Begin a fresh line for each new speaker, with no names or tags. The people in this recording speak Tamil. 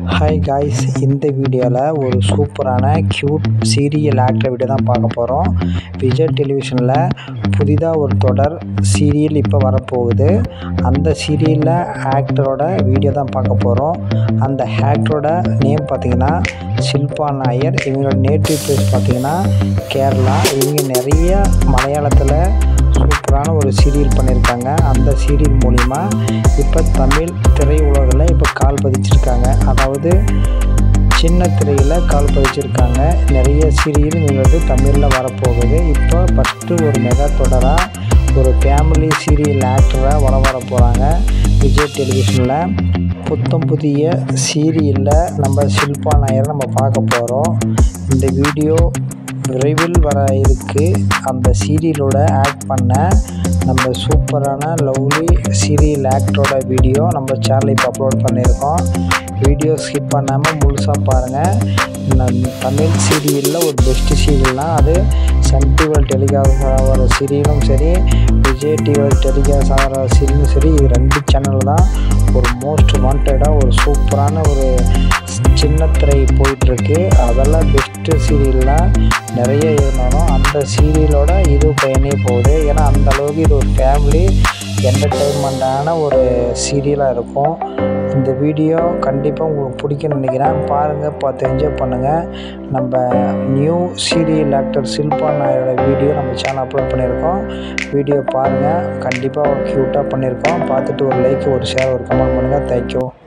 ஹாய் காய்ஸ் இந்த வீடியோவில் ஒரு சூப்பரான க்யூட் சீரியல் ஆக்டர் வீடியோ தான் பார்க்க போகிறோம் விஜய் டெலிவிஷனில் புதிதாக ஒரு தொடர் சீரியல் இப்போ வரப்போகுது அந்த சீரியலில் ஆக்டரோட வீடியோ தான் பார்க்க போகிறோம் அந்த ஆக்டரோட நேம் பார்த்திங்கன்னா ஷில்பா நாயர் இவங்களோட நேட்டிவ் பிளேஸ் பார்த்திங்கன்னா கேரளா இவங்க நிறைய மலையாளத்தில் சூப்பரான ஒரு சீரியல் பண்ணியிருக்காங்க அந்த சீரியல் மூலிமா இப்போ தமிழ் திரையுலகில் இப்போ கால் பதிச்சிருக்காங்க அதாவது சின்ன திரையில் கால் பதிச்சிருக்காங்க நிறைய சீரியல் இவங்களுக்கு தமிழில் வரப்போகுது இப்போ ஃபஸ்ட்டு ஒரு மெகா தொடராக ஒரு ஃபேமிலி சீரியல் ஆக்டராக வர வர போகிறாங்க விஜய் டெலிவிஷனில் புத்தம் புதிய சீரியலில் நம்ம ஷில்பா நாயரை நம்ம பார்க்க போகிறோம் இந்த வீடியோ விரைவில் வர இருக்கு அந்த சீரியலோட ஆக்ட் பண்ண நம்ம சூப்பரான லவ்லி சீரியல் ஆக்டரோட வீடியோ நம்ம சேனலில் இப்போ அப்லோட் பண்ணியிருக்கோம் வீடியோ ஸ்கிப் பண்ணாமல் முழுசாக பாருங்கள் நம் தமிழ் சீரியலில் ஒரு பெஸ்ட்டு சீரியல்னால் அது சன் டிவியில் டெலிகாஸ்ட் ஆகிற சீரியலும் சரி விஜய் டிவியில் டெலிகாஸ்ட் ஆகிற சீரியலும் சரி இது ரெண்டு சேனல் தான் ஒரு மோஸ்ட் வாண்டடாக ஒரு சூப்பரான ஒரு சின்ன திரை போயிட்டுருக்கு அதெல்லாம் பெஸ்ட்டு சீரியல்லாம் நிறைய இருந்தாலும் அந்த சீரியலோட இது பயனே போகுது ஏன்னா அந்த அளவுக்கு இது ஒரு ஃபேமிலி என்டர்டெயின்மெண்ட்டான ஒரு சீரியலாக இருக்கும் இந்த வீடியோ கண்டிப்பாக உங்களுக்கு பிடிக்கும்னு நினைக்கிறேன் பாருங்கள் பார்த்து என்ஜாய் பண்ணுங்கள் நம்ம நியூ சீரியல் ஆக்டர் ஷில்பா நாயரோட வீடியோ நம்ம சேனல் அப்லோட் பண்ணியிருக்கோம் வீடியோ பாருங்கள் கண்டிப்பாக க்யூட்டாக பண்ணியிருக்கோம் பார்த்துட்டு ஒரு லைக் ஒரு ஷேர் ஒரு கமெண்ட் பண்ணுங்கள் தேங்க்யூ